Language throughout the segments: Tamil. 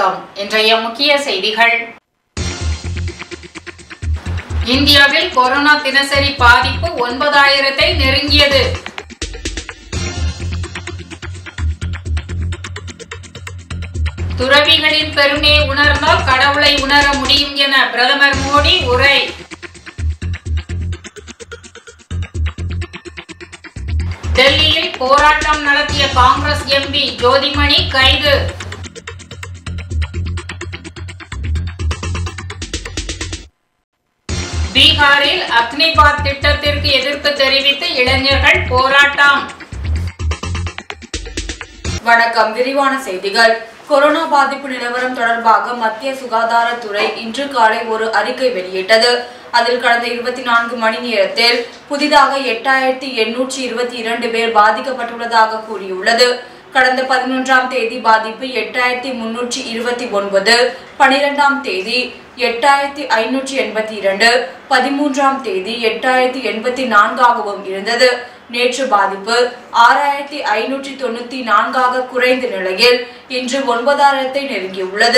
வணக்கம் இன்றைய முக்கிய செய்திகள் இந்தியாவில் கொரோனா தினசரி பாதிப்பு ஒன்பதாயிரத்தை நெருங்கியது துறவிகளின் பெருமையை உணர்ந்தால் கடவுளை உணர முடியும் என பிரதமர் மோடி உரை டெல்லியில் போராட்டம் நடத்திய காங்கிரஸ் எம்பி ஜோதிமணி கைது பீகாரில் அக்னிபாத் திட்டத்திற்கு எதிர்ப்பு தெரிவித்து இளைஞர்கள் போராட்டம் வணக்கம் விரிவான செய்திகள் கொரோனா பாதிப்பு நிலவரம் தொடர்பாக மத்திய சுகாதாரத்துறை இன்று காலை ஒரு அறிக்கை வெளியிட்டது அதில் கடந்த இருபத்தி நான்கு மணி நேரத்தில் புதிதாக எட்டாயிரத்தி எண்ணூற்றி இருபத்தி இரண்டு பேர் பாதிக்கப்பட்டுள்ளதாக கூறியுள்ளது கடந்த பதினொன்றாம் தேதி பாதிப்பு எட்டாயிரத்தி முன்னூற்றி இருபத்தி ஒன்பது பனிரெண்டாம் தேதி எட்டாயிரத்தி ஐநூற்றி எண்பத்தி இரண்டு பதிமூன்றாம் தேதி எட்டாயிரத்தி எண்பத்தி நான்காகவும் இருந்தது நேற்று பாதிப்பு ஆறாயிரத்தி ஐநூற்றி தொண்ணூத்தி நான்காக குறைந்த நிலையில் இன்று ஒன்பதாயிரத்தை நெருங்கியுள்ளது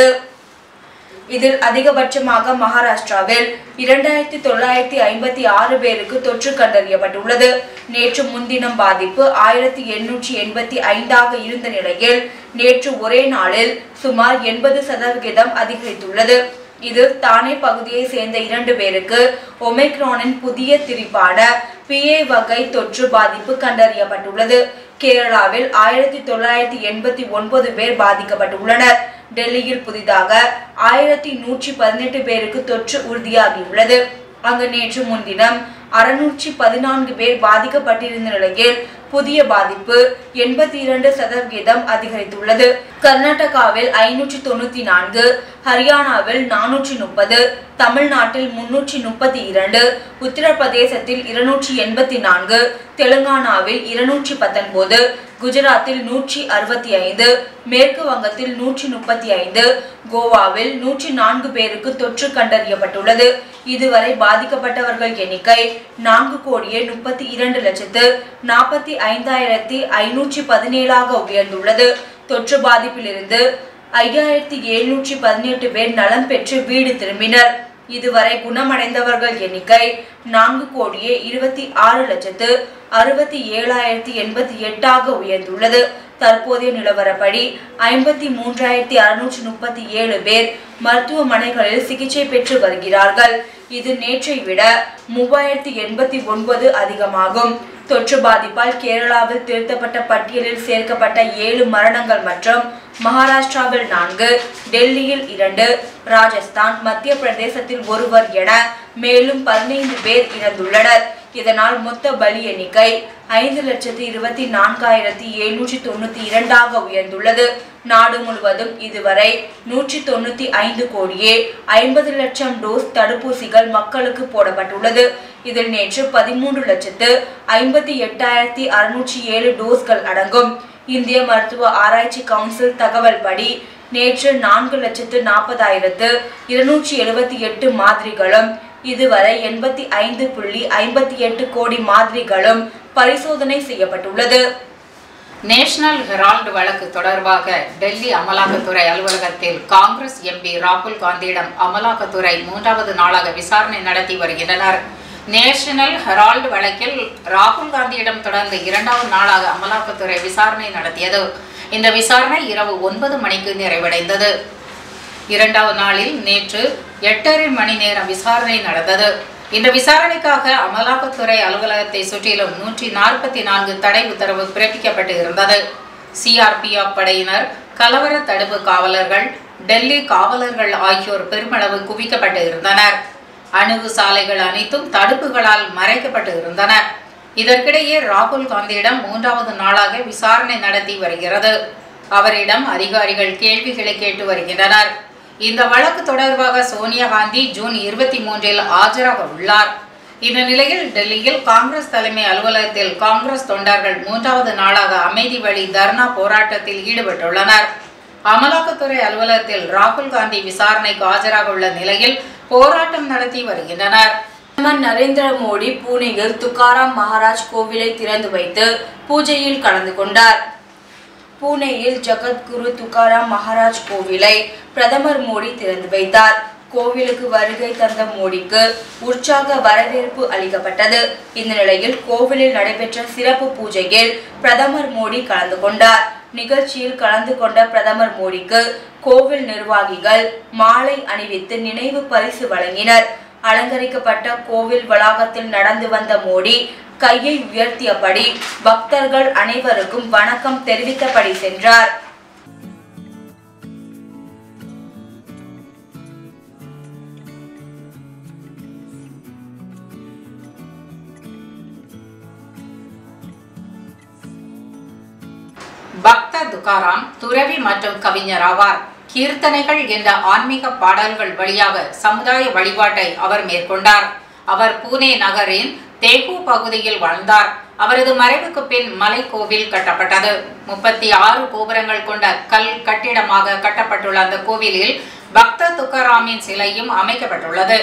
இதில் அதிகபட்சமாக மகாராஷ்டிராவில் இரண்டாயிரத்தி தொள்ளாயிரத்தி ஐம்பத்தி ஆறு பேருக்கு தொற்று கண்டறியப்பட்டுள்ளது நேற்று முன்தினம் பாதிப்பு ஆயிரத்தி எண்ணூற்றி எண்பத்தி ஐந்தாக இருந்த நிலையில் நேற்று ஒரே நாளில் சுமார் எண்பது சதவிகிதம் அதிகரித்துள்ளது இது தானே பகுதியை சேர்ந்த இரண்டு பேருக்கு ஒமைக்ரானின் புதிய திரிப்பான பிஏ வகை தொற்று பாதிப்பு கண்டறியப்பட்டுள்ளது கேரளாவில் ஆயிரத்தி தொள்ளாயிரத்தி எண்பத்தி ஒன்பது பேர் பாதிக்கப்பட்டுள்ளனர் டெல்லியில் புதிதாக ஆயிரத்தி நூற்றி பதினெட்டு பேருக்கு தொற்று உறுதியாகியுள்ளது அங்கு நேற்று முன்தினம் அறுநூற்றி பதினான்கு பேர் பாதிக்கப்பட்டிருந்த நிலையில் புதிய பாதிப்பு எண்பத்தி இரண்டு சதவிகிதம் அதிகரித்துள்ளது கர்நாடகாவில் ஐநூற்றி தொண்ணூத்தி நான்கு ஹரியானாவில் நானூற்றி முப்பது தமிழ்நாட்டில் முன்னூற்றி முப்பத்தி இரண்டு உத்தரப்பிரதேசத்தில் இருநூற்றி எண்பத்தி நான்கு தெலுங்கானாவில் இருநூற்றி பத்தொன்பது குஜராத்தில் நூற்றி அறுபத்தி ஐந்து மேற்கு வங்கத்தில் நூற்றி முப்பத்தி ஐந்து கோவாவில் நூற்றி நான்கு பேருக்கு தொற்று கண்டறியப்பட்டுள்ளது இதுவரை பாதிக்கப்பட்டவர்கள் எண்ணிக்கை நான்கு கோடியே முப்பத்தி இரண்டு லட்சத்து நாற்பத்தி ஐந்தாயிரத்தி ஐநூற்றி பதினேழாக உயர்ந்துள்ளது தொற்று பாதிப்பிலிருந்து ஐயாயிரத்தி எழுநூற்றி பதினெட்டு பேர் நலம் பெற்று வீடு திரும்பினர் இதுவரை குணமடைந்தவர்கள் எண்ணிக்கை நான்கு கோடியே இருபத்தி ஆறு லட்சத்து அறுபத்தி ஏழாயிரத்தி எண்பத்தி எட்டாக உயர்ந்துள்ளது தற்போதைய நிலவரப்படி ஐம்பத்தி மூன்றாயிரத்தி அறுநூற்றி முப்பத்தி ஏழு பேர் மருத்துவமனைகளில் சிகிச்சை பெற்று வருகிறார்கள் இது நேற்றை விட மூவாயிரத்தி எண்பத்தி ஒன்பது அதிகமாகும் தொற்று பாதிப்பால் கேரளாவில் திருத்தப்பட்ட பட்டியலில் சேர்க்கப்பட்ட ஏழு மரணங்கள் மற்றும் மகாராஷ்டிராவில் நான்கு டெல்லியில் இரண்டு ராஜஸ்தான் மத்திய பிரதேசத்தில் ஒருவர் என மேலும் பதினைந்து பேர் இறந்துள்ளனர் இதனால் மொத்த பலி எண்ணிக்கை ஐந்து லட்சத்தி இருபத்தி நான்காயிரத்தி எழுநூற்றி தொண்ணூத்தி இரண்டாக உயர்ந்துள்ளது நாடு முழுவதும் இதுவரை நூற்றி தொண்ணூத்தி ஐந்து கோடியே ஐம்பது லட்சம் டோஸ் தடுப்பூசிகள் மக்களுக்கு போடப்பட்டுள்ளது இதில் நேற்று பதிமூன்று லட்சத்து ஐம்பத்தி எட்டாயிரத்தி அறுநூற்றி ஏழு டோஸ்கள் அடங்கும் இந்திய மருத்துவ ஆராய்ச்சி கவுன்சில் தகவல் படி நேற்று நான்கு லட்சத்து நாற்பதாயிரத்து இருநூற்றி எழுபத்தி எட்டு மாதிரிகளும் இதுவரை எண்பத்தி ஐந்து புள்ளி ஐம்பத்தி எட்டு கோடி மாதிரிகளும் பரிசோதனை செய்யப்பட்டுள்ளது நேஷனல் ஹெரால்டு வழக்கு தொடர்பாக டெல்லி அமலாக்கத்துறை அலுவலகத்தில் காங்கிரஸ் எம்பி ராகுல் காந்தியிடம் அமலாக்கத்துறை மூன்றாவது நாளாக விசாரணை நடத்தி வருகின்றனர் நேஷனல் ஹெரால்டு வழக்கில் ராகுல் காந்தியிடம் தொடர்ந்து இரண்டாவது நாளாக அமலாக்கத்துறை விசாரணை நடத்தியது இந்த விசாரணை இரவு ஒன்பது மணிக்கு நிறைவடைந்தது இரண்டாவது நாளில் நேற்று எட்டரை மணி நேரம் விசாரணை நடந்தது இந்த விசாரணைக்காக அமலாக்கத்துறை அலுவலகத்தை சுற்றிலும் நூற்றி நாற்பத்தி நான்கு தடை உத்தரவு பிறப்பிக்கப்பட்டு இருந்தது சிஆர்பிஎஃப் படையினர் கலவர தடுப்பு காவலர்கள் டெல்லி காவலர்கள் ஆகியோர் பெருமளவு குவிக்கப்பட்டு இருந்தனர் அணுகு சாலைகள் அனைத்தும் தடுப்புகளால் மறைக்கப்பட்டு இருந்தன இதற்கிடையே ராகுல் காந்தியிடம் மூன்றாவது நாளாக விசாரணை நடத்தி வருகிறது அவரிடம் அதிகாரிகள் கேள்விகளை கேட்டு வருகின்றனர் இந்த வழக்கு தொடர்பாக சோனியா காந்தி ஜூன் இருபத்தி மூன்றில் ஆஜராக உள்ளார் இந்த நிலையில் டெல்லியில் காங்கிரஸ் தலைமை அலுவலகத்தில் காங்கிரஸ் தொண்டர்கள் மூன்றாவது நாளாக அமைதி வழி தர்ணா போராட்டத்தில் ஈடுபட்டுள்ளனர் அமலாக்கத்துறை அலுவலகத்தில் ராகுல் காந்தி விசாரணைக்கு ஆஜராக உள்ள நிலையில் போராட்டம் நடத்தி வருகின்றனர் பிரதமர் நரேந்திர மோடி பூனேயில் துக்காராம் மகாராஜ் கோவிலை திறந்து வைத்து பூஜையில் கலந்து கொண்டார் பூனேயில் ஜகத்குரு துகாராம் மகாராஜ் கோவிலை பிரதமர் மோடி திறந்து வைத்தார் கோவிலுக்கு வருகை தந்த மோடிக்கு உற்சாக வரவேற்பு அளிக்கப்பட்டது இந்த நிலையில் கோவிலில் நடைபெற்ற சிறப்பு பூஜையில் பிரதமர் மோடி கலந்து கொண்டார் நிகழ்ச்சியில் கலந்து கொண்ட பிரதமர் மோடிக்கு கோவில் நிர்வாகிகள் மாலை அணிவித்து நினைவு பரிசு வழங்கினர் அலங்கரிக்கப்பட்ட கோவில் வளாகத்தில் நடந்து வந்த மோடி கையை உயர்த்தியபடி பக்தர்கள் அனைவருக்கும் வணக்கம் தெரிவித்தபடி சென்றார் பக்த துகாராம் துறவி மற்றும் கவிஞர் ஆவார் கீர்த்தனைகள் என்ற ஆன்மீக பாடல்கள் வழியாக சமுதாய வழிபாட்டை அவர் மேற்கொண்டார் அவர் பூனே நகரின் தேகு பகுதியில் வாழ்ந்தார் அவரது மறைவுக்கு பின் மலை கோவில் கட்டப்பட்டது முப்பத்தி ஆறு கோபுரங்கள் கொண்ட கல் கட்டிடமாக கட்டப்பட்டுள்ள அந்த கோவிலில் பக்த துக்காராமின் சிலையும் அமைக்கப்பட்டுள்ளது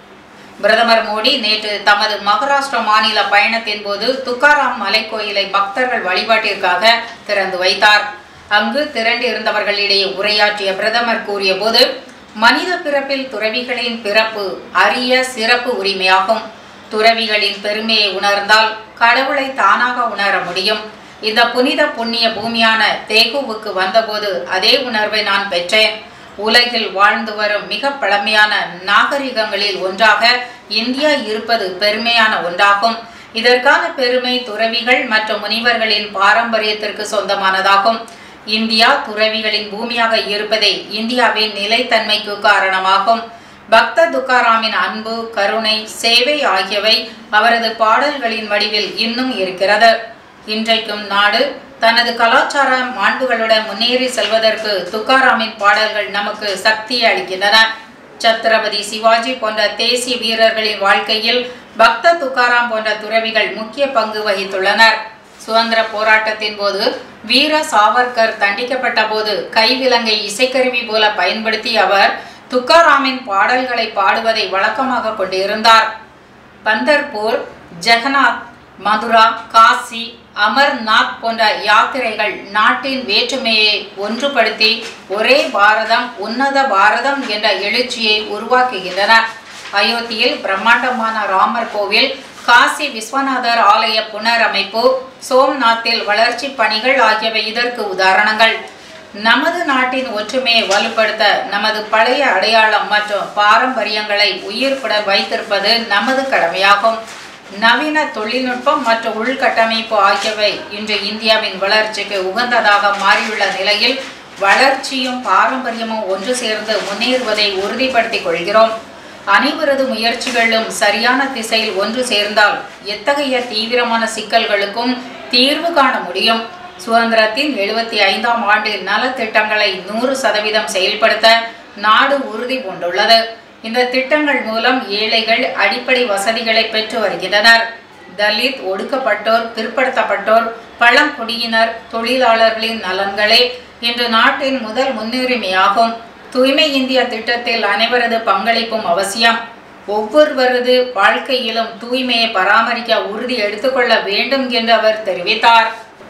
பிரதமர் மோடி நேற்று தமது மகாராஷ்டிரா மாநில பயணத்தின் போது துக்காராம் மலைக்கோயிலை பக்தர்கள் வழிபாட்டிற்காக திறந்து வைத்தார் அங்கு திரண்டிருந்தவர்களிடையே உரையாற்றிய பிரதமர் கூறிய போது மனித பிறப்பில் துறவிகளின் பிறப்பு அரிய சிறப்பு உரிமையாகும் துறவிகளின் பெருமையை உணர்ந்தால் கடவுளை தானாக உணர முடியும் இந்த புனித புண்ணிய பூமியான தேகுவுக்கு வந்தபோது அதே உணர்வை நான் பெற்றேன் உலகில் வாழ்ந்து வரும் மிக பழமையான நாகரிகங்களில் ஒன்றாக இந்தியா இருப்பது பெருமையான ஒன்றாகும் இதற்கான பெருமை துறவிகள் மற்றும் முனிவர்களின் பாரம்பரியத்திற்கு சொந்தமானதாகும் இந்தியா துறவிகளின் பூமியாக இருப்பதே இந்தியாவின் நிலைத்தன்மைக்கு காரணமாகும் பக்த துக்காராமின் அன்பு கருணை சேவை ஆகியவை அவரது பாடல்களின் வடிவில் இன்னும் இருக்கிறது இன்றைக்கும் நாடு தனது கலாச்சார மாண்புகளுடன் முன்னேறி செல்வதற்கு துக்காராமின் பாடல்கள் நமக்கு சக்தியை அளிக்கின்றன சத்ரபதி சிவாஜி போன்ற தேசிய வீரர்களின் வாழ்க்கையில் பக்த துக்காராம் போன்ற துறவிகள் முக்கிய பங்கு வகித்துள்ளனர் சுதந்திர போராட்டத்தின் போது வீர சாவர்கர் தண்டிக்கப்பட்ட போது கைவிலங்கை இசைக்கருவி போல பயன்படுத்தி அவர் துக்காராமின் பாடல்களை பாடுவதை வழக்கமாக கொண்டிருந்தார் பந்தர்பூர் ஜெகநாத் மதுரா காசி அமர்நாத் போன்ற யாத்திரைகள் நாட்டின் வேற்றுமையை ஒன்றுபடுத்தி ஒரே பாரதம் உன்னத பாரதம் என்ற எழுச்சியை உருவாக்குகின்றன அயோத்தியில் பிரம்மாண்டமான ராமர் கோவில் காசி விஸ்வநாதர் ஆலய புனரமைப்பு சோம்நாத்தில் வளர்ச்சி பணிகள் ஆகியவை இதற்கு உதாரணங்கள் நமது நாட்டின் ஒற்றுமையை வலுப்படுத்த நமது பழைய அடையாளம் மற்றும் பாரம்பரியங்களை உயிர்ப்புடன் வைத்திருப்பது நமது கடமையாகும் நவீன தொழில்நுட்பம் மற்றும் உள்கட்டமைப்பு ஆகியவை இன்று இந்தியாவின் வளர்ச்சிக்கு உகந்ததாக மாறியுள்ள நிலையில் வளர்ச்சியும் பாரம்பரியமும் ஒன்று சேர்ந்து முன்னேறுவதை உறுதிப்படுத்திக் கொள்கிறோம் அனைவரது முயற்சிகளும் சரியான திசையில் ஒன்று சேர்ந்தால் எத்தகைய தீவிரமான சிக்கல்களுக்கும் தீர்வு காண முடியும் சுதந்திரத்தின் எழுபத்தி ஐந்தாம் ஆண்டில் நலத்திட்டங்களை நூறு சதவீதம் செயல்படுத்த நாடு உறுதி பூண்டுள்ளது இந்த திட்டங்கள் மூலம் ஏழைகள் அடிப்படை வசதிகளை பெற்று வருகின்றனர் தலித் ஒடுக்கப்பட்டோர் பிற்படுத்தப்பட்டோர் பழங்குடியினர் தொழிலாளர்களின் நலன்களே இன்று நாட்டின் முதல் முன்னுரிமையாகும் தூய்மை இந்தியா திட்டத்தில் அனைவரது பங்களிப்பும் அவசியம் ஒவ்வொருவரது வாழ்க்கையிலும் தூய்மையை பராமரிக்க உறுதி எடுத்துக்கொள்ள வேண்டும் என்று அவர் தெரிவித்தார்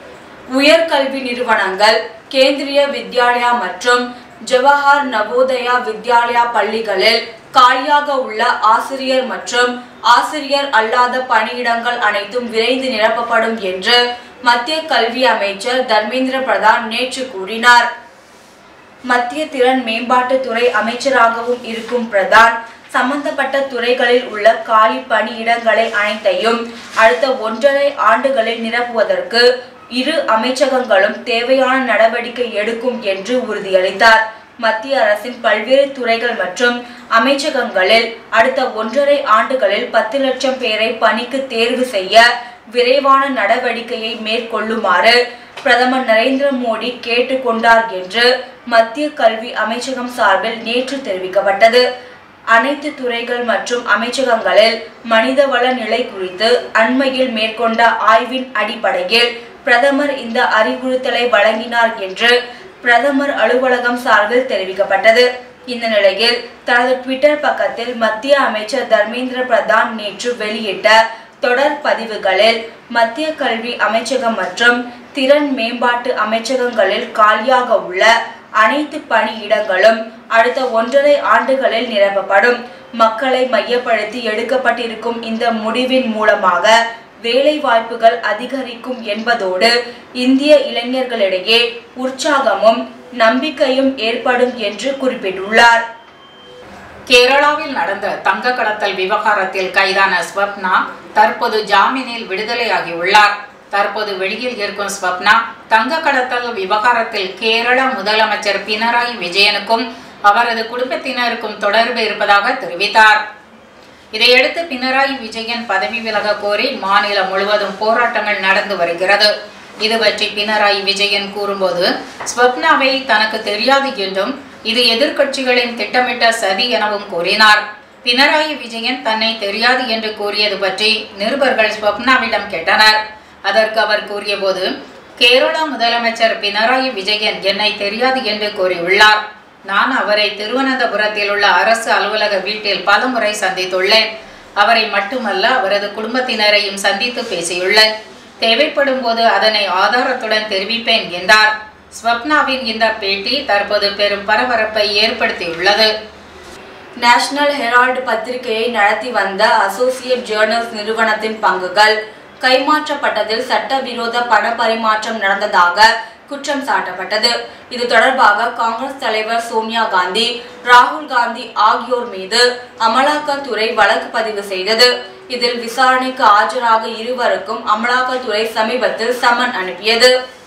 உயர்கல்வி நிறுவனங்கள் கேந்திரிய வித்யாலயா மற்றும் ஜவஹர் நவோதயா வித்யாலயா பள்ளிகளில் காலியாக உள்ள ஆசிரியர் மற்றும் ஆசிரியர் அல்லாத பணியிடங்கள் அனைத்தும் விரைந்து நிரப்பப்படும் என்று மத்திய கல்வி அமைச்சர் தர்மேந்திர பிரதான் நேற்று கூறினார் மத்திய திறன் மேம்பாட்டுத்துறை அமைச்சராகவும் இருக்கும் பிரதான் சம்பந்தப்பட்ட துறைகளில் உள்ள காலி பணியிடங்களை அனைத்தையும் அடுத்த ஒன்றரை ஆண்டுகளில் நிரப்புவதற்கு இரு அமைச்சகங்களும் தேவையான நடவடிக்கை எடுக்கும் என்று உறுதியளித்தார் மத்திய அரசின் பல்வேறு துறைகள் மற்றும் அமைச்சகங்களில் அடுத்த ஒன்றரை ஆண்டுகளில் பத்து லட்சம் பேரை பணிக்கு தேர்வு செய்ய விரைவான நடவடிக்கையை மேற்கொள்ளுமாறு பிரதமர் நரேந்திர மோடி கேட்டுக்கொண்டார் என்று மத்திய கல்வி அமைச்சகம் சார்பில் நேற்று தெரிவிக்கப்பட்டது அனைத்து துறைகள் மற்றும் அமைச்சகங்களில் மனிதவள நிலை குறித்து அண்மையில் மேற்கொண்ட ஆய்வின் அடிப்படையில் பிரதமர் இந்த அறிவுறுத்தலை வழங்கினார் என்று பிரதமர் அலுவலகம் சார்பில் தெரிவிக்கப்பட்டது இந்த நிலையில் தனது ட்விட்டர் பக்கத்தில் மத்திய அமைச்சர் தர்மேந்திர பிரதான் நேற்று வெளியிட்ட தொடர் பதிவுகளில் மத்திய கல்வி அமைச்சகம் மற்றும் திறன் மேம்பாட்டு அமைச்சகங்களில் காலியாக உள்ள அனைத்து பணியிடங்களும் அடுத்த ஒன்றரை ஆண்டுகளில் நிரப்பப்படும் மக்களை மையப்படுத்தி எடுக்கப்பட்டிருக்கும் இந்த முடிவின் மூலமாக வேலை வாய்ப்புகள் அதிகரிக்கும் என்பதோடு இந்திய இளைஞர்களிடையே உற்சாகமும் நம்பிக்கையும் ஏற்படும் என்று குறிப்பிட்டுள்ளார் கேரளாவில் நடந்த தங்க கடத்தல் விவகாரத்தில் கைதான ஸ்வப்னா தற்போது ஜாமீனில் விடுதலையாகியுள்ளார் தற்போது வெளியில் இருக்கும் ஸ்வப்னா தங்க கடத்தல் விவகாரத்தில் கேரள முதலமைச்சர் பினராயி விஜயனுக்கும் அவரது குடும்பத்தினருக்கும் தொடர்பு இருப்பதாக தெரிவித்தார் இதையடுத்து பினராயி விஜயன் பதவி விலக கோரி மாநிலம் முழுவதும் போராட்டங்கள் நடந்து வருகிறது இது பற்றி பினராயி விஜயன் கூறும்போது ஸ்வப்னாவை தனக்கு தெரியாது என்றும் இது எதிர்க்கட்சிகளின் திட்டமிட்ட சதி எனவும் கூறினார் பினராயி விஜயன் தன்னை தெரியாது என்று கூறியது பற்றி நிருபர்கள் ஸ்வப்னாவிடம் கேட்டனர் அதற்கு அவர் கூறியபோது கேரளா முதலமைச்சர் பினராயி விஜயன் என்னை தெரியாது என்று கூறியுள்ளார் நான் அவரை திருவனந்தபுரத்தில் உள்ள அரசு அலுவலக வீட்டில் பலமுறை சந்தித்துள்ளேன் அவரை மட்டுமல்ல அவரது குடும்பத்தினரையும் சந்தித்து பேசியுள்ளேன் தேவைப்படும் போது அதனை ஆதாரத்துடன் தெரிவிப்பேன் என்றார் ஸ்வப்னாவின் இந்த பேட்டி தற்போது பெரும் பரபரப்பை ஏற்படுத்தியுள்ளது நேஷனல் ஹெரால்டு பத்திரிகையை நடத்தி வந்த அசோசியேட் ஜேர்னல்ஸ் நிறுவனத்தின் பங்குகள் கைமாற்றப்பட்டதில் சட்டவிரோத பண பரிமாற்றம் நடந்ததாக குற்றம் சாட்டப்பட்டது இது தொடர்பாக காங்கிரஸ் தலைவர் சோனியா காந்தி ராகுல் காந்தி ஆகியோர் மீது அமலாக்கத்துறை வழக்கு பதிவு செய்தது இதில் விசாரணைக்கு ஆஜராக இருவருக்கும் அமலாக்கத்துறை சமீபத்தில் சமன் அனுப்பியது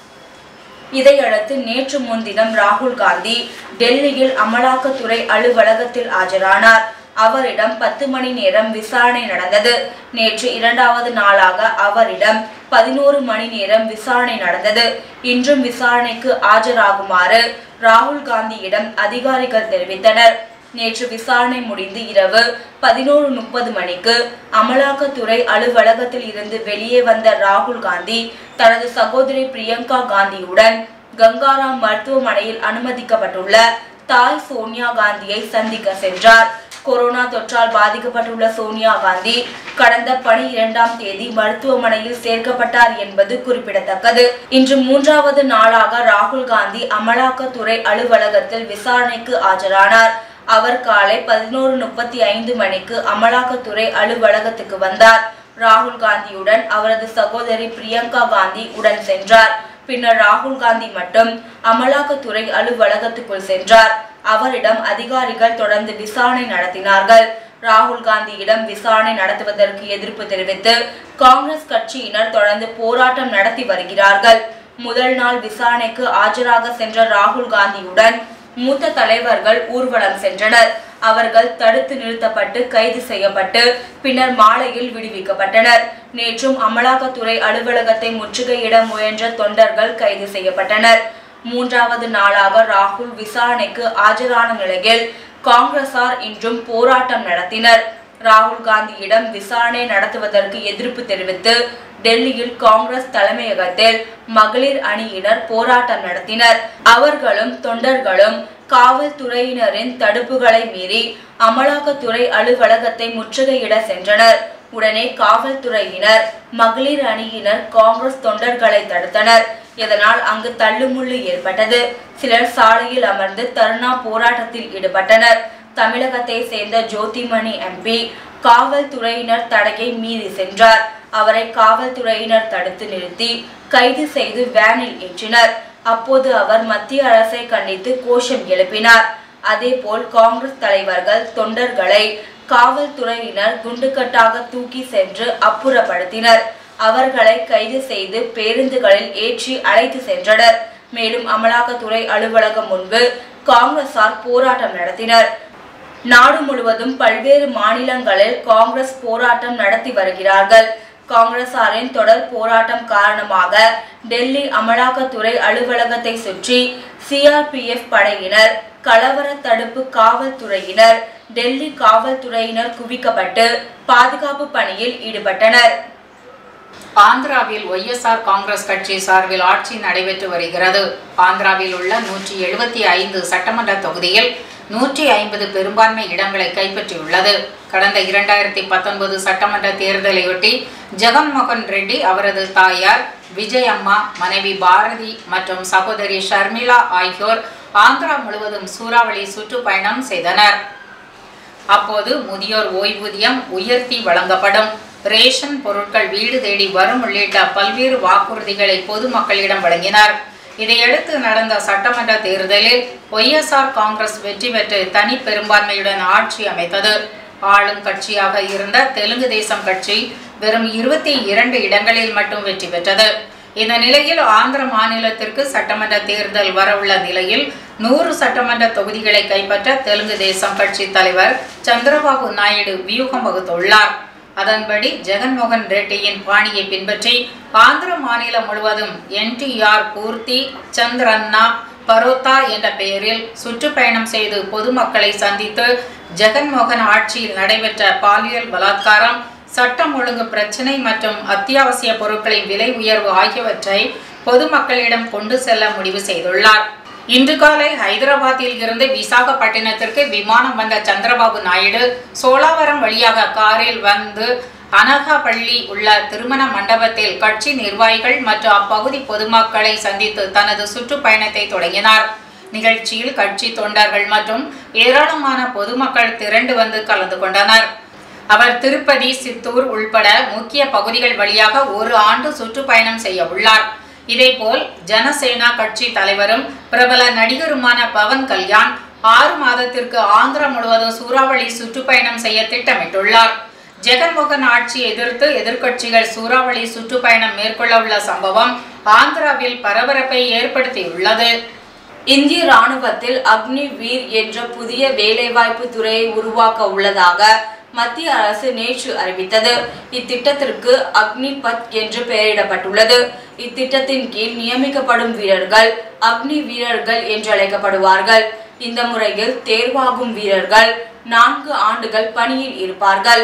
இதையடுத்து நேற்று முன்தினம் ராகுல் காந்தி டெல்லியில் அமலாக்கத்துறை அலுவலகத்தில் ஆஜரானார் அவரிடம் பத்து மணி நேரம் விசாரணை நடந்தது நேற்று இரண்டாவது நாளாக அவரிடம் பதினோரு மணி நேரம் விசாரணை நடந்தது இன்றும் விசாரணைக்கு ஆஜராகுமாறு ராகுல் காந்தியிடம் அதிகாரிகள் தெரிவித்தனர் நேற்று விசாரணை முடிந்து இரவு பதினோரு முப்பது மணிக்கு அமலாக்கத்துறை அலுவலகத்தில் இருந்து வெளியே வந்த ராகுல் காந்தி தனது சகோதரி பிரியங்கா காந்தியுடன் கங்காராம் மருத்துவமனையில் அனுமதிக்கப்பட்டுள்ள தாய் சோனியா காந்தியை சந்திக்க சென்றார் கொரோனா தொற்றால் பாதிக்கப்பட்டுள்ள சோனியா காந்தி கடந்த பனிரெண்டாம் தேதி மருத்துவமனையில் சேர்க்கப்பட்டார் என்பது குறிப்பிடத்தக்கது இன்று மூன்றாவது நாளாக ராகுல் காந்தி அமலாக்கத்துறை அலுவலகத்தில் விசாரணைக்கு ஆஜரானார் அவர் காலை பதினோரு முப்பத்தி ஐந்து மணிக்கு அமலாக்கத்துறை அலுவலகத்துக்கு வந்தார் ராகுல் காந்தியுடன் அவரது சகோதரி பிரியங்கா காந்தி உடன் சென்றார் பின்னர் ராகுல் காந்தி மட்டும் அமலாக்கத்துறை அலுவலகத்துக்குள் சென்றார் அவரிடம் அதிகாரிகள் தொடர்ந்து விசாரணை நடத்தினார்கள் ராகுல் காந்தியிடம் விசாரணை நடத்துவதற்கு எதிர்ப்பு தெரிவித்து காங்கிரஸ் கட்சியினர் தொடர்ந்து போராட்டம் நடத்தி வருகிறார்கள் முதல் நாள் விசாரணைக்கு ஆஜராக சென்ற ராகுல் காந்தியுடன் மூத்த தலைவர்கள் ஊர்வலம் சென்றனர் அவர்கள் தடுத்து நிறுத்தப்பட்டு கைது செய்யப்பட்டு பின்னர் மாலையில் விடுவிக்கப்பட்டனர் நேற்றும் அமலாக்கத்துறை அலுவலகத்தை முற்றுகையிட முயன்ற தொண்டர்கள் கைது செய்யப்பட்டனர் மூன்றாவது நாளாக ராகுல் விசாரணைக்கு ஆஜரான நிலையில் காங்கிரசார் இன்றும் போராட்டம் நடத்தினர் ராகுல் காந்தியிடம் விசாரணை நடத்துவதற்கு எதிர்ப்பு தெரிவித்து டெல்லியில் காங்கிரஸ் தலைமையகத்தில் மகளிர் அணியினர் போராட்டம் நடத்தினர் அவர்களும் தொண்டர்களும் காவல்துறையினரின் தடுப்புகளை மீறி அமலாக்கத்துறை அலுவலகத்தை முற்றுகையிட சென்றனர் உடனே காவல்துறையினர் மகளிர் அணியினர் காங்கிரஸ் தொண்டர்களை தடுத்தனர் இதனால் அங்கு தள்ளுமுள்ளு ஏற்பட்டது சிலர் சாலையில் அமர்ந்து தர்ணா போராட்டத்தில் ஈடுபட்டனர் தமிழகத்தை சேர்ந்த ஜோதிமணி எம்பி காவல்துறையினர் தடையை மீறி சென்றார் அவரை காவல்துறையினர் தடுத்து நிறுத்தி கைது செய்து வேனில் ஏற்றினர் அப்போது அவர் மத்திய அரசை கண்டித்து கோஷம் எழுப்பினார் அதேபோல் காங்கிரஸ் தலைவர்கள் தொண்டர்களை காவல்துறையினர் குண்டுக்கட்டாக தூக்கி சென்று அப்புறப்படுத்தினர் அவர்களை கைது செய்து பேருந்துகளில் ஏற்றி அழைத்து சென்றனர் மேலும் அமலாக்கத்துறை அலுவலகம் முன்பு காங்கிரசார் போராட்டம் நடத்தினர் நாடு முழுவதும் பல்வேறு மாநிலங்களில் காங்கிரஸ் போராட்டம் நடத்தி வருகிறார்கள் காங்கிரசாரின் தொடர் போராட்டம் காரணமாக டெல்லி அமலாக்கத்துறை அலுவலகத்தை சுற்றி சிஆர்பிஎஃப் படையினர் கலவர தடுப்பு காவல்துறையினர் டெல்லி காவல்துறையினர் குவிக்கப்பட்டு பாதுகாப்பு பணியில் ஈடுபட்டனர் ஆந்திராவில் ஒய்எஸ்ஆர் காங்கிரஸ் கட்சி சார்பில் ஆட்சி நடைபெற்று வருகிறது ஆந்திராவில் உள்ள நூற்றி எழுபத்தி ஐந்து சட்டமன்ற தொகுதியில் நூற்றி ஐம்பது பெரும்பான்மை இடங்களை கைப்பற்றியுள்ளது கடந்த இரண்டாயிரத்தி பத்தொன்பது சட்டமன்ற தேர்தலையொட்டி ஜெகன்மோகன் ரெட்டி அவரது தாயார் விஜய் அம்மா மனைவி பாரதி மற்றும் சகோதரி ஷர்மிளா ஆகியோர் ஆந்திரா முழுவதும் சூறாவளி சுற்றுப்பயணம் செய்தனர் அப்போது முதியோர் ஓய்வூதியம் உயர்த்தி வழங்கப்படும் ரேஷன் பொருட்கள் வீடு தேடி வரும் உள்ளிட்ட பல்வேறு வாக்குறுதிகளை பொதுமக்களிடம் வழங்கினார் இதையடுத்து நடந்த சட்டமன்ற தேர்தலில் ஒய்எஸ்ஆர் காங்கிரஸ் வெற்றி பெற்று தனி பெரும்பான்மையுடன் ஆட்சி அமைத்தது ஆளும் கட்சியாக இருந்த தெலுங்கு தேசம் கட்சி வெறும் இருபத்தி இரண்டு இடங்களில் மட்டும் வெற்றி பெற்றது இந்த நிலையில் ஆந்திர மாநிலத்திற்கு சட்டமன்ற தேர்தல் வரவுள்ள நிலையில் நூறு சட்டமன்ற தொகுதிகளை கைப்பற்ற தெலுங்கு தேசம் கட்சி தலைவர் சந்திரபாபு நாயுடு வியூகம் வகுத்துள்ளார் அதன்படி ஜெகன்மோகன் ரெட்டியின் பாணியை பின்பற்றி ஆந்திர மாநிலம் முழுவதும் என்டிஆர் பூர்த்தி சந்திரண்ணா பரோத்தா என்ற பெயரில் சுற்றுப்பயணம் செய்து பொதுமக்களை சந்தித்து ஜெகன்மோகன் ஆட்சியில் நடைபெற்ற பாலியல் பலாத்காரம் சட்டம் ஒழுங்கு பிரச்சினை மற்றும் அத்தியாவசிய பொருட்களின் விலை உயர்வு ஆகியவற்றை பொதுமக்களிடம் கொண்டு செல்ல முடிவு செய்துள்ளார் இன்று காலை ஹைதராபாத்தில் இருந்து விசாகப்பட்டினத்திற்கு விமானம் வந்த சந்திரபாபு நாயுடு சோலாவரம் வழியாக காரில் வந்து அனகாபள்ளி உள்ள திருமண மண்டபத்தில் கட்சி நிர்வாகிகள் மற்றும் அப்பகுதி பொதுமக்களை சந்தித்து தனது சுற்றுப்பயணத்தை தொடங்கினார் நிகழ்ச்சியில் கட்சி தொண்டர்கள் மற்றும் ஏராளமான பொதுமக்கள் திரண்டு வந்து கலந்து கொண்டனர் அவர் திருப்பதி சித்தூர் உள்பட முக்கிய பகுதிகள் வழியாக ஒரு ஆண்டு சுற்றுப்பயணம் செய்ய உள்ளார் இதேபோல் ஜனசேனா கட்சி தலைவரும் பிரபல நடிகருமான பவன் கல்யாண் ஆறு மாதத்திற்கு ஆந்திரா முழுவதும் சூறாவளி சுற்றுப்பயணம் செய்ய திட்டமிட்டுள்ளார் ஜெகன்மோகன் ஆட்சியை எதிர்த்து எதிர்க்கட்சிகள் சூறாவளி சுற்றுப்பயணம் மேற்கொள்ள உள்ள சம்பவம் ஆந்திராவில் பரபரப்பை ஏற்படுத்தியுள்ளது இந்திய ராணுவத்தில் அக்னி வீர் என்ற புதிய வேலைவாய்ப்பு துறையை உருவாக்க உள்ளதாக மத்திய அரசு நேற்று அறிவித்தது இத்திட்டத்திற்கு அக்னி பத் என்று பெயரிடப்பட்டுள்ளது இத்திட்டத்தின் கீழ் நியமிக்கப்படும் வீரர்கள் அக்னி வீரர்கள் என்று அழைக்கப்படுவார்கள் இந்த முறையில் தேர்வாகும் வீரர்கள் நான்கு ஆண்டுகள் பணியில் இருப்பார்கள்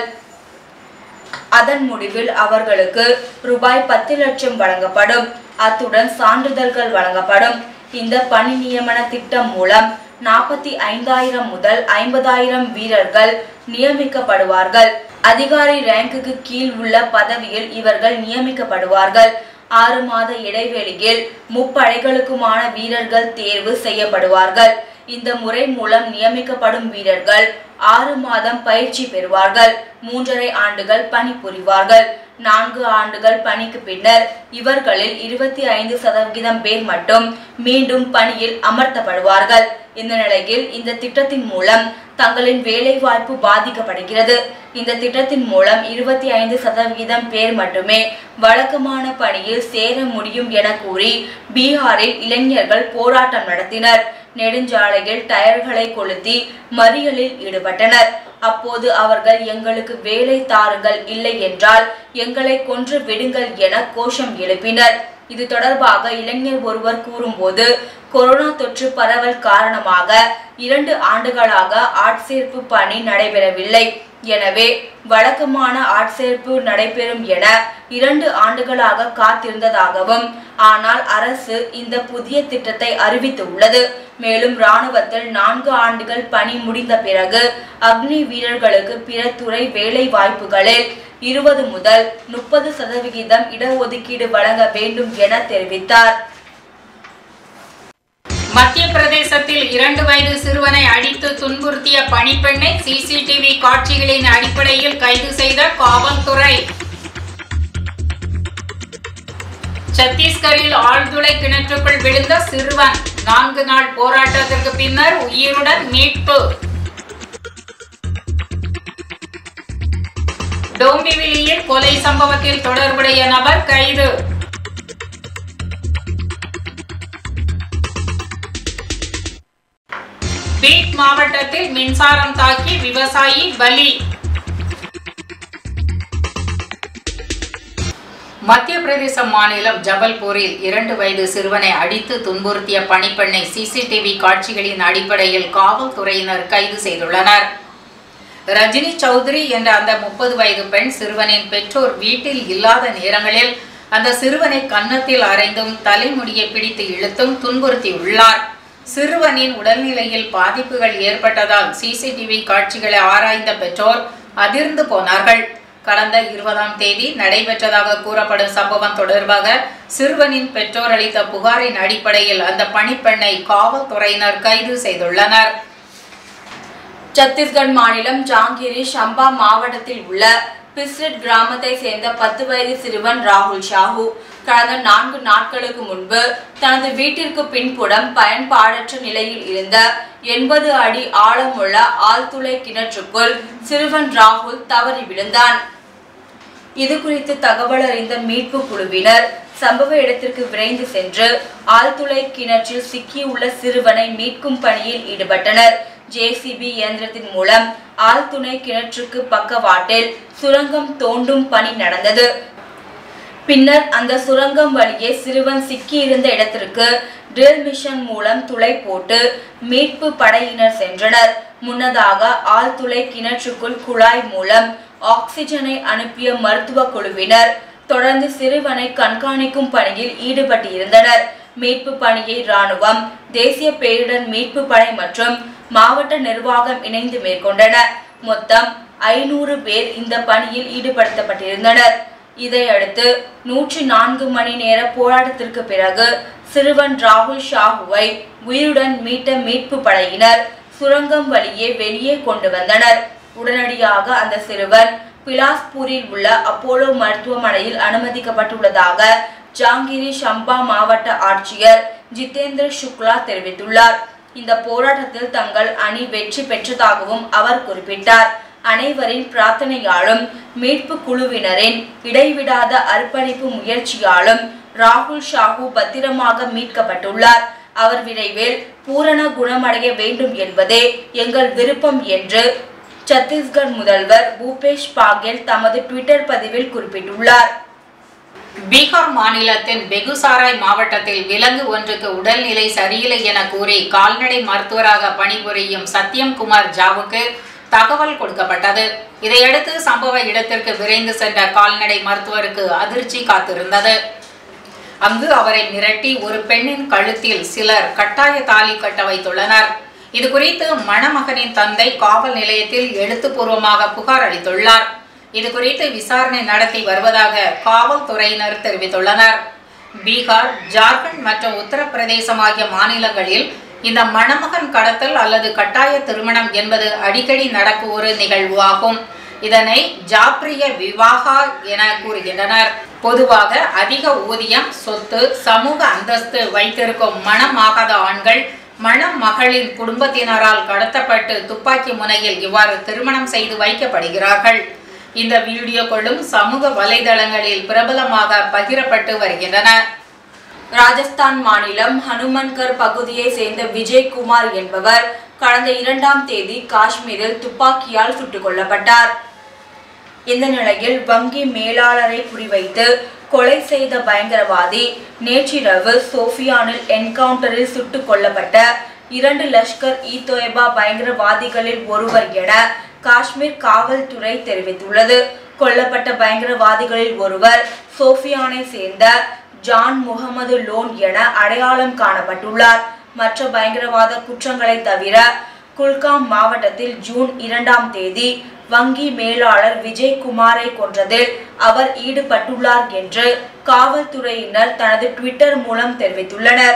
அதன் முடிவில் அவர்களுக்கு ரூபாய் பத்து லட்சம் வழங்கப்படும் அத்துடன் சான்றிதழ்கள் வழங்கப்படும் இந்த பணி நியமன திட்டம் மூலம் நாற்பத்தி ஐந்தாயிரம் முதல் ஐம்பதாயிரம் வீரர்கள் நியமிக்கப்படுவார்கள் அதிகாரி ரேங்குக்கு கீழ் உள்ள பதவியில் இவர்கள் நியமிக்கப்படுவார்கள் ஆறு மாத இடைவெளியில் முப்படைகளுக்குமான வீரர்கள் தேர்வு செய்யப்படுவார்கள் இந்த முறை மூலம் நியமிக்கப்படும் வீரர்கள் ஆறு மாதம் பயிற்சி பெறுவார்கள் மூன்றரை ஆண்டுகள் பணிபுரிவார்கள் நான்கு ஆண்டுகள் பணிக்கு பின்னர் இவர்களில் இருபத்தி ஐந்து சதவிகிதம் பேர் மட்டும் மீண்டும் பணியில் அமர்த்தப்படுவார்கள் இந்த நிலையில் இந்த திட்டத்தின் மூலம் தங்களின் வேலை வாய்ப்பு பாதிக்கப்படுகிறது இந்த திட்டத்தின் மூலம் இருபத்தி ஐந்து சதவிகிதம் பேர் மட்டுமே வழக்கமான பணியில் சேர முடியும் என கூறி பீகாரில் இளைஞர்கள் போராட்டம் நடத்தினர் நெடுஞ்சாலையில் டயர்களை கொளுத்தி மறியலில் ஈடுபட்டனர் அப்போது அவர்கள் எங்களுக்கு வேலை தாருங்கள் இல்லை என்றால் எங்களை கொன்று விடுங்கள் என கோஷம் எழுப்பினர் இது தொடர்பாக இளைஞர் ஒருவர் கூறும்போது கொரோனா தொற்று பரவல் காரணமாக இரண்டு ஆண்டுகளாக ஆட்சேர்ப்பு பணி நடைபெறவில்லை எனவே வழக்கமான ஆட்சேர்ப்பு நடைபெறும் என இரண்டு ஆண்டுகளாக காத்திருந்ததாகவும் ஆனால் அரசு இந்த புதிய திட்டத்தை அறிவித்துள்ளது மேலும் ராணுவத்தில் நான்கு ஆண்டுகள் பணி முடிந்த பிறகு அக்னி வீரர்களுக்கு பிற துறை வேலை வாய்ப்புகளில் இருபது முதல் முப்பது சதவிகிதம் இடஒதுக்கீடு வழங்க வேண்டும் என தெரிவித்தார் மத்திய பிரதேசத்தில் இரண்டு வயது சிறுவனை அடித்து துன்புறுத்திய பணிப்பெண்ணை சிசிடிவி காட்சிகளின் அடிப்படையில் கைது செய்த காவல்துறை சத்தீஸ்கரில் ஆழ்துளை கிணற்றுக்குள் விழுந்த சிறுவன் நான்கு நாள் போராட்டத்திற்கு பின்னர் உயிருடன் மீட்பு டோம்பிவிலியில் கொலை சம்பவத்தில் தொடர்புடைய நபர் கைது பீட் மாவட்டத்தில் மின்சாரம் தாக்கி விவசாயி பலி மத்திய பிரதேச மாநிலம் ஜபல்பூரில் இரண்டு வயது சிறுவனை அடித்து துன்புறுத்திய பணிப்பெண்ணை சிசிடிவி காட்சிகளின் அடிப்படையில் காவல்துறையினர் கைது செய்துள்ளனர் ரஜினி சௌத்ரி என்ற அந்த முப்பது வயது பெண் சிறுவனின் பெற்றோர் வீட்டில் இல்லாத நேரங்களில் அந்த சிறுவனை கன்னத்தில் அரைந்தும் தலைமுடியை பிடித்து இழுத்தும் துன்புறுத்தியுள்ளார் சிறுவனின் உடல்நிலையில் பாதிப்புகள் ஏற்பட்டதால் சிசிடிவி காட்சிகளை ஆராய்ந்த பெற்றோர் அதிர்ந்து போனார்கள் கடந்த இருபதாம் தேதி நடைபெற்றதாக கூறப்படும் சம்பவம் தொடர்பாக சிறுவனின் பெற்றோர் அளித்த புகாரின் அடிப்படையில் அந்த பணிப்பெண்ணை காவல்துறையினர் கைது செய்துள்ளனர் சத்தீஸ்கர் மாநிலம் ஜாங்கிரி சம்பா மாவட்டத்தில் உள்ள பிஸ்ரெட் கிராமத்தை சேர்ந்த பத்து வயது சிறுவன் ராகுல் ஷாஹூ கடந்த நான்கு நாட்களுக்கு முன்பு தனது வீட்டிற்கு பின்புறம் பயன்பாடற்ற நிலையில் இருந்த எண்பது அடி ஆழமுள்ள ஆழ்துளை கிணற்றுக்குள் சிறுவன் ராகுல் தவறி விழுந்தான் இது குறித்து தகவல் அறிந்த மீட்பு குழுவினர் சம்பவ இடத்திற்கு விரைந்து சென்று ஆழ்துளை கிணற்றில் சிக்கியுள்ள சிறுவனை மீட்கும் பணியில் ஈடுபட்டனர் ஜேசிபி இயந்திரத்தின் மூலம் ஆழ்துணை கிணற்றுக்கு பக்கவாட்டில் சுரங்கம் தோண்டும் பணி நடந்தது பின்னர் அந்த சுரங்கம் வழியே சிறுவன் சிக்கியிருந்த இடத்திற்கு ட்ரில் மிஷன் மூலம் துளை போட்டு மீட்பு படையினர் சென்றனர் முன்னதாக ஆழ்துளை கிணற்றுக்குள் குழாய் மூலம் ஆக்சிஜனை அனுப்பிய மருத்துவ குழுவினர் தொடர்ந்து சிறுவனை கண்காணிக்கும் பணியில் ஈடுபட்டிருந்தனர் மீட்பு பணியை ராணுவம் தேசிய பேரிடர் மீட்பு படை மற்றும் மாவட்ட நிர்வாகம் இணைந்து மேற்கொண்டன மொத்தம் ஐநூறு பேர் இந்த பணியில் ஈடுபடுத்தப்பட்டிருந்தனர் இதையடுத்து நூற்றி நான்கு மணி நேர போராட்டத்திற்கு பிறகு சிறுவன் ராகுல் ஷாஹுவை உயிருடன் மீட்ட மீட்பு படையினர் சுரங்கம் வழியே வெளியே கொண்டு வந்தனர் உடனடியாக அந்த சிறுவன் பிலாஸ்பூரில் உள்ள அப்போலோ மருத்துவமனையில் அனுமதிக்கப்பட்டுள்ளதாக ஜாங்கிரி ஷம்பா மாவட்ட ஆட்சியர் ஜிதேந்திர சுக்லா தெரிவித்துள்ளார் இந்த போராட்டத்தில் தங்கள் அணி வெற்றி பெற்றதாகவும் அவர் குறிப்பிட்டார் அனைவரின் பிரார்த்தனையாலும் மீட்பு குழுவினரின் இடைவிடாத அர்ப்பணிப்பு முயற்சியாலும் ராகுல் ஷாஹூ பத்திரமாக மீட்கப்பட்டுள்ளார் அவர் விரைவில் பூரண குணமடைய வேண்டும் என்பதே எங்கள் விருப்பம் என்று சத்தீஸ்கர் முதல்வர் பூபேஷ் பாகேல் தமது ட்விட்டர் பதிவில் குறிப்பிட்டுள்ளார் பீகார் மாநிலத்தின் பெகுசாராய் மாவட்டத்தில் விலங்கு ஒன்றுக்கு உடல்நிலை சரியில்லை என கூறி கால்நடை மருத்துவராக பணிபுரியும் சத்யம்குமார் ஜாவுக்கு தகவல் கொடுக்கப்பட்டது இதையடுத்து சம்பவ இடத்திற்கு விரைந்து சென்ற கால்நடை மருத்துவருக்கு அதிர்ச்சி காத்திருந்தது அங்கு அவரை மிரட்டி ஒரு பெண்ணின் கழுத்தில் சிலர் கட்டாய தாலி கட்ட வைத்துள்ளனர் இது குறித்து மணமகனின் தந்தை காவல் நிலையத்தில் எழுத்துப்பூர்வமாக புகார் அளித்துள்ளார் இது குறித்து விசாரணை நடத்தி வருவதாக காவல்துறையினர் தெரிவித்துள்ளனர் பீகார் ஜார்க்கண்ட் மற்றும் உத்தரப்பிரதேசம் ஆகிய மாநிலங்களில் இந்த மணமகன் கடத்தல் அல்லது கட்டாய திருமணம் என்பது அடிக்கடி நடக்கும் ஒரு நிகழ்வு ஆகும் இதனை ஜாப்ரிய விவாகா என கூறுகின்றனர் பொதுவாக அதிக ஊதியம் சொத்து சமூக அந்தஸ்து வைத்திருக்கும் மணமாகாத ஆண்கள் மணமகளின் குடும்பத்தினரால் கடத்தப்பட்டு துப்பாக்கி முனையில் இவ்வாறு திருமணம் செய்து வைக்கப்படுகிறார்கள் இந்த வீடியோக்களும் சமூக வலைதளங்களில் பிரபலமாக பகிரப்பட்டு வருகின்றன ராஜஸ்தான் மாநிலம் ஹனுமன்கர் பகுதியை சேர்ந்த விஜய்குமார் என்பவர் கடந்த இரண்டாம் தேதி காஷ்மீரில் துப்பாக்கியால் சுட்டுக் கொல்லப்பட்டார் இந்த நிலையில் வங்கி மேலாளரை குறிவைத்து கொலை செய்த பயங்கரவாதி நேற்றிரவு சோஃபியானில் என்கவுண்டரில் சுட்டுக் கொல்லப்பட்ட இரண்டு லஷ்கர் இ தொய்பா பயங்கரவாதிகளில் ஒருவர் என காஷ்மீர் காவல்துறை தெரிவித்துள்ளது கொல்லப்பட்ட பயங்கரவாதிகளில் ஒருவர் சோஃபியானை சேர்ந்த ஜான் முகமது லோன் என அடையாளம் காணப்பட்டுள்ளார் மற்ற பயங்கரவாத குற்றங்களை தவிர குல்காம் மாவட்டத்தில் ஜூன் இரண்டாம் தேதி வங்கி மேலாளர் விஜய் குமாரை கொன்றதில் அவர் ஈடுபட்டுள்ளார் என்று காவல்துறையினர் தனது ட்விட்டர் மூலம் தெரிவித்துள்ளனர்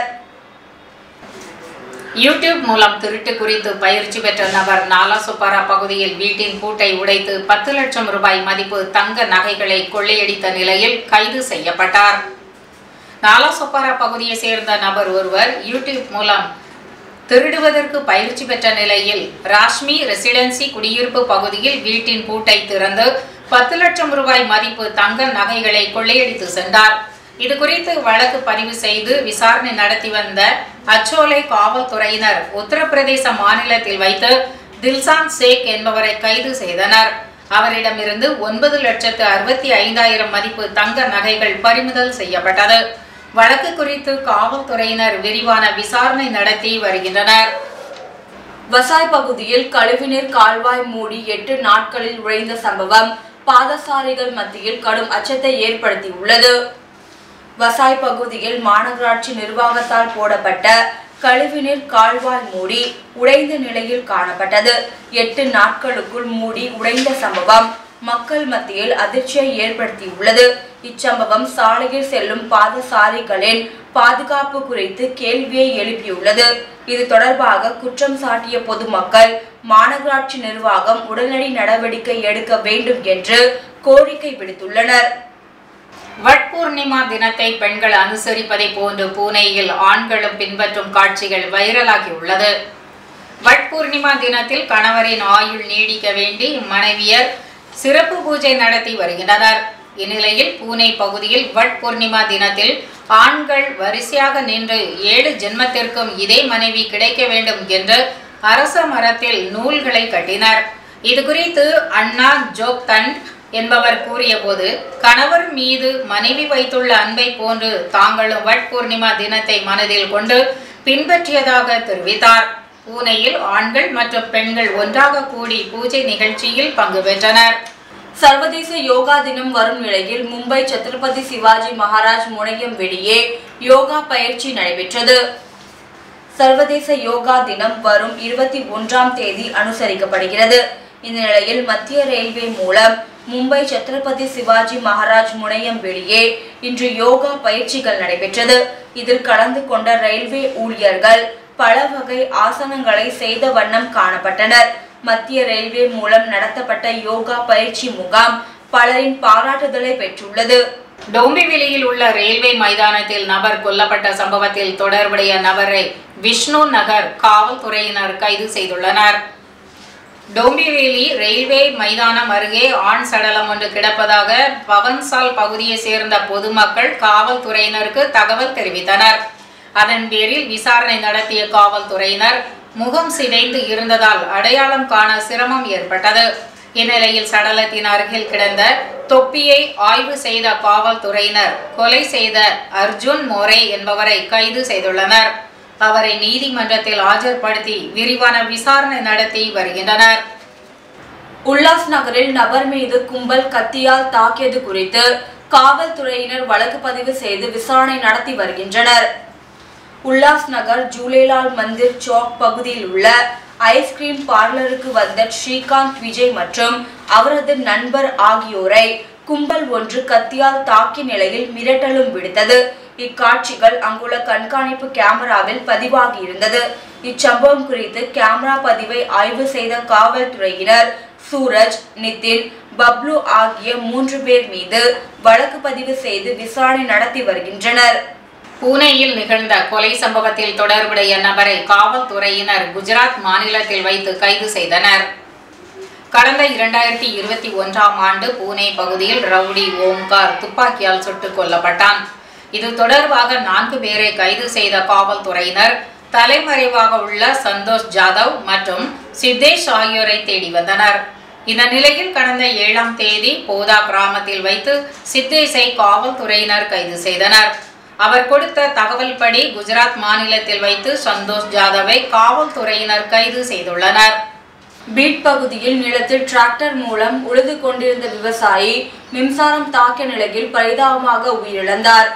யூடியூப் மூலம் திருட்டு குறித்து பயிற்சி பெற்ற நபர் நாலாசுப்பாரா பகுதியில் வீட்டின் பூட்டை உடைத்து பத்து லட்சம் ரூபாய் மதிப்பு தங்க நகைகளை கொள்ளையடித்த நிலையில் கைது செய்யப்பட்டார் நாலாசுப்பாரா பகுதியை சேர்ந்த நபர் ஒருவர் யூடியூப் மூலம் திருடுவதற்கு பயிற்சி பெற்ற நிலையில் ராஷ்மி ரெசிடென்சி குடியிருப்பு பகுதியில் வீட்டின் பூட்டை திறந்து பத்து லட்சம் ரூபாய் மதிப்பு தங்க நகைகளை கொள்ளையடித்து சென்றார் இது குறித்து வழக்கு பதிவு செய்து விசாரணை நடத்தி வந்த அச்சோலை காவல்துறையினர் உத்தரப்பிரதேச மாநிலத்தில் வைத்து தில்சான் சேக் என்பவரை கைது செய்தனர் அவரிடமிருந்து ஒன்பது லட்சத்து அறுபத்தி ஐந்தாயிரம் மதிப்பு தங்க நகைகள் பறிமுதல் செய்யப்பட்டது வழக்கு குறித்து காவல்துறையினர் விரிவான விசாரணை நடத்தி வருகின்றனர் வசாய் பகுதியில் கழிவுநீர் கால்வாய் மூடி எட்டு நாட்களில் உழைந்த சம்பவம் பாதசாரிகள் மத்தியில் கடும் அச்சத்தை ஏற்படுத்தியுள்ளது வசாய் பகுதியில் மாநகராட்சி நிர்வாகத்தால் போடப்பட்ட கழிவுநீர் கால்வாய் மூடி உடைந்த நிலையில் காணப்பட்டது எட்டு நாட்களுக்குள் மூடி உடைந்த சம்பவம் மக்கள் மத்தியில் அதிர்ச்சியை ஏற்படுத்தியுள்ளது இச்சம்பவம் சாலையில் செல்லும் பாதசாரிகளின் பாதுகாப்பு குறித்து கேள்வியை எழுப்பியுள்ளது இது தொடர்பாக குற்றம் சாட்டிய பொதுமக்கள் மாநகராட்சி நிர்வாகம் உடனடி நடவடிக்கை எடுக்க வேண்டும் என்று கோரிக்கை விடுத்துள்ளனர் வட்பூர்ணிமா தினத்தை பெண்கள் அனுசரிப்பதை போன்று பூனேயில் ஆண்களும் பின்பற்றும் காட்சிகள் வைரலாகியுள்ளது வட்பூர்ணிமா தினத்தில் கணவரின் ஆயுள் நீடிக்க வேண்டி மனைவியர் சிறப்பு பூஜை நடத்தி வருகின்றனர் இந்நிலையில் பூனே பகுதியில் வட் பூர்ணிமா தினத்தில் ஆண்கள் வரிசையாக நின்று ஏழு ஜென்மத்திற்கும் இதே மனைவி கிடைக்க வேண்டும் என்று அரச மரத்தில் நூல்களை கட்டினர் இது குறித்து அண்ணா ஜோக்தன் என்பவர் கூறியபோது கணவர் மீது மனைவி வைத்துள்ள அன்பை போன்று தாங்களும் வட் பூர்ணிமா தினத்தை மனதில் கொண்டு பின்பற்றியதாக தெரிவித்தார் பூனேயில் ஆண்கள் மற்றும் பெண்கள் ஒன்றாக கூடி பூஜை நிகழ்ச்சியில் பங்கு பெற்றனர் சர்வதேச யோகா தினம் வரும் நிலையில் மும்பை சத்ரபதி சிவாஜி மகாராஜ் முனையம் வெளியே யோகா பயிற்சி நடைபெற்றது சர்வதேச யோகா தினம் வரும் இருபத்தி ஒன்றாம் தேதி அனுசரிக்கப்படுகிறது இந்த நிலையில் மத்திய ரயில்வே மூலம் மும்பை சத்ரபதி சிவாஜி மகாராஜ் முனையம் வெளியே இன்று யோகா பயிற்சிகள் நடைபெற்றது இதில் கலந்து கொண்ட ரயில்வே ஊழியர்கள் பல வகை ஆசனங்களை செய்த வண்ணம் காணப்பட்டனர் மத்திய ரயில்வே மூலம் நடத்தப்பட்ட யோகா பயிற்சி முகாம் பலரின் பாராட்டுதலை பெற்றுள்ளது டோம்பிவிலியில் உள்ள ரயில்வே மைதானத்தில் நபர் கொல்லப்பட்ட சம்பவத்தில் தொடர்புடைய நபரை விஷ்ணு நகர் காவல்துறையினர் கைது செய்துள்ளனர் டோம்பிவேலி ரயில்வே மைதானம் அருகே ஆண் சடலம் ஒன்று கிடப்பதாக பவன்சால் பகுதியை சேர்ந்த பொதுமக்கள் காவல்துறையினருக்கு தகவல் தெரிவித்தனர் அதன் பேரில் விசாரணை நடத்திய காவல்துறையினர் முகம் சிதைந்து இருந்ததால் அடையாளம் காண சிரமம் ஏற்பட்டது இந்நிலையில் சடலத்தின் அருகில் கிடந்த தொப்பியை ஆய்வு செய்த காவல்துறையினர் கொலை செய்த அர்ஜுன் மோரே என்பவரை கைது செய்துள்ளனர் அவரை நீதிமன்றத்தில் ஆஜர்படுத்தி விரிவான விசாரணை நடத்தி வருகின்றனர் உல்லாஸ் நகரில் நபர் மீது கும்பல் கத்தியால் தாக்கியது குறித்து காவல்துறையினர் வழக்கு பதிவு செய்து விசாரணை நடத்தி வருகின்றனர் உல்லாஸ் நகர் ஜூலேலால் மந்திர் சௌக் பகுதியில் உள்ள ஐஸ்கிரீம் பார்லருக்கு வந்த ஸ்ரீகாந்த் விஜய் மற்றும் அவரது நண்பர் ஆகியோரை கும்பல் ஒன்று கத்தியால் தாக்கிய நிலையில் மிரட்டலும் விடுத்தது இக்காட்சிகள் அங்குள்ள கண்காணிப்பு கேமராவில் பதிவாகி இருந்தது இச்சம்பவம் குறித்து கேமரா பதிவை ஆய்வு செய்த காவல்துறையினர் சூரஜ் நிதின் பப்ளு ஆகிய மூன்று பேர் மீது வழக்கு பதிவு செய்து விசாரணை நடத்தி வருகின்றனர் பூனேயில் நிகழ்ந்த கொலை சம்பவத்தில் தொடர்புடைய நபரை காவல்துறையினர் குஜராத் மாநிலத்தில் வைத்து கைது செய்தனர் கடந்த இரண்டாயிரத்தி இருபத்தி ஒன்றாம் ஆண்டு பூனே பகுதியில் ரவுடி ஓம்கார் துப்பாக்கியால் சுட்டுக் கொல்லப்பட்டான் இது தொடர்பாக நான்கு பேரை கைது செய்த காவல்துறையினர் தலைமறைவாக உள்ள சந்தோஷ் ஜாதவ் மற்றும் சித்தேஷ் ஆகியோரை தேடி வந்தனர் இந்த நிலையில் கடந்த ஏழாம் தேதி போதா கிராமத்தில் வைத்து சித்தேஷை காவல்துறையினர் கைது செய்தனர் அவர் கொடுத்த தகவல் படி குஜராத் மாநிலத்தில் வைத்து சந்தோஷ் ஜாதவை காவல்துறையினர் கைது செய்துள்ளனர் பீட் பகுதியில் நிலத்தில் டிராக்டர் மூலம் உழுது கொண்டிருந்த விவசாயி மின்சாரம் தாக்கிய நிலையில் பரிதாபமாக உயிரிழந்தார்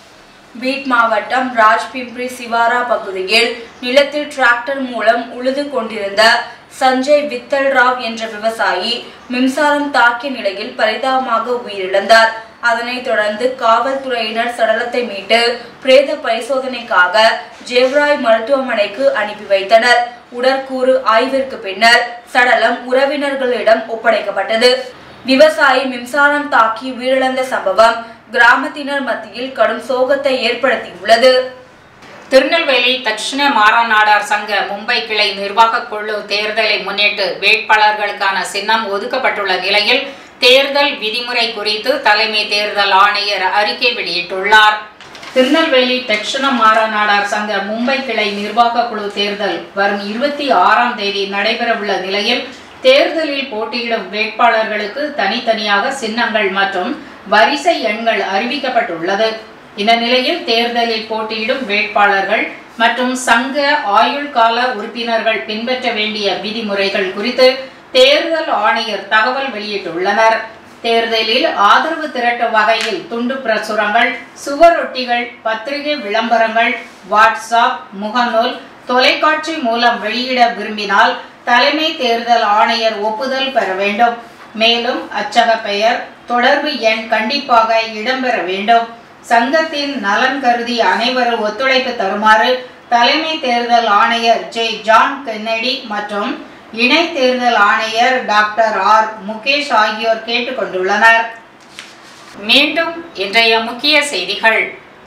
பீட் மாவட்டம் ராஜ்பிம்ப்ரி சிவாரா பகுதியில் நிலத்தில் டிராக்டர் மூலம் உழுது கொண்டிருந்த சஞ்சய் வித்தல் ராவ் என்ற விவசாயி மின்சாரம் தாக்கிய நிலையில் பரிதாபமாக உயிரிழந்தார் அதனைத் தொடர்ந்து காவல்துறையினர் சடலத்தை மீட்டு பிரேத பரிசோதனைக்காக ஜெவ்ராய் மருத்துவமனைக்கு அனுப்பி வைத்தனர் உடற்கூறு ஆய்விற்கு பின்னர் சடலம் உறவினர்களிடம் ஒப்படைக்கப்பட்டது விவசாயி மின்சாரம் தாக்கி உயிரிழந்த சம்பவம் கிராமத்தினர் மத்தியில் கடும் சோகத்தை ஏற்படுத்தியுள்ளது திருநெல்வேலி தட்சிண மாறாநாடார் சங்க மும்பை கிளை நிர்வாக குழு தேர்தலை முன்னிட்டு வேட்பாளர்களுக்கான சின்னம் ஒதுக்கப்பட்டுள்ள நிலையில் தேர்தல் விதிமுறை குறித்து தலைமை தேர்தல் ஆணையர் அறிக்கை வெளியிட்டுள்ளார் திருநெல்வேலி தட்சிண மாறாநாடார் சங்க மும்பை கிளை நிர்வாக குழு தேர்தல் வரும் இருபத்தி ஆறாம் தேதி நடைபெறவுள்ள நிலையில் தேர்தலில் போட்டியிடும் வேட்பாளர்களுக்கு தனித்தனியாக சின்னங்கள் மற்றும் வரிசை எண்கள் அறிவிக்கப்பட்டுள்ளது இந்த நிலையில் தேர்தலில் போட்டியிடும் வேட்பாளர்கள் மற்றும் சங்க ஆயுள் கால உறுப்பினர்கள் பின்பற்ற வேண்டிய விதிமுறைகள் குறித்து தேர்தல் ஆணையர் தகவல் வெளியிட்டுள்ளனர் தேர்தலில் ஆதரவு திரட்டும் வகையில் துண்டு பிரசுரங்கள் சுவரொட்டிகள் பத்திரிகை விளம்பரங்கள் வாட்ஸ்அப் முகநூல் தொலைக்காட்சி மூலம் வெளியிட விரும்பினால் தலைமை தேர்தல் ஆணையர் ஒப்புதல் பெற வேண்டும் மேலும் அச்சக பெயர் தொடர்பு எண் கண்டிப்பாக இடம்பெற வேண்டும் சங்கத்தின் நலன் கருதி அனைவரும் ஒத்துழைப்பு தருமாறு தலைமை தேர்தல் ஆணையர் ஜே ஜான் கென்னடி மற்றும் இணை தேர்தல் ஆணையர் டாக்டர் ஆர் முகேஷ் ஆகியோர் கேட்டுக்கொண்டுள்ளனர் மீண்டும் இன்றைய முக்கிய செய்திகள்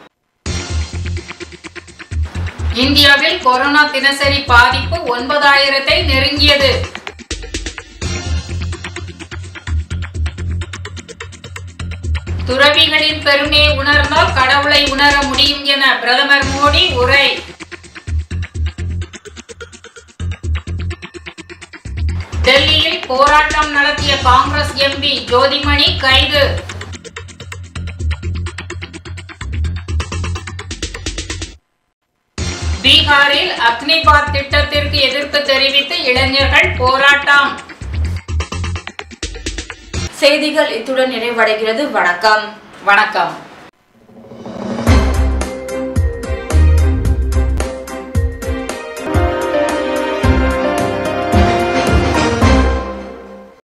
இந்தியாவில் கொரோனா தினசரி பாதிப்பு ஒன்பதாயிரத்தை நெருங்கியது துறவிகளின் பெருமையை உணர்ந்தால் கடவுளை உணர முடியும் என பிரதமர் மோடி உரை டெல்லியில் போராட்டம் நடத்திய காங்கிரஸ் எம்பி ஜோதிமணி கைது பீகாரில் அக்னிபாத் திட்டத்திற்கு எதிர்ப்பு தெரிவித்து இளைஞர்கள் போராட்டம் செய்திகள் இத்துடன் நிறைவடைகிறது வணக்கம் வணக்கம்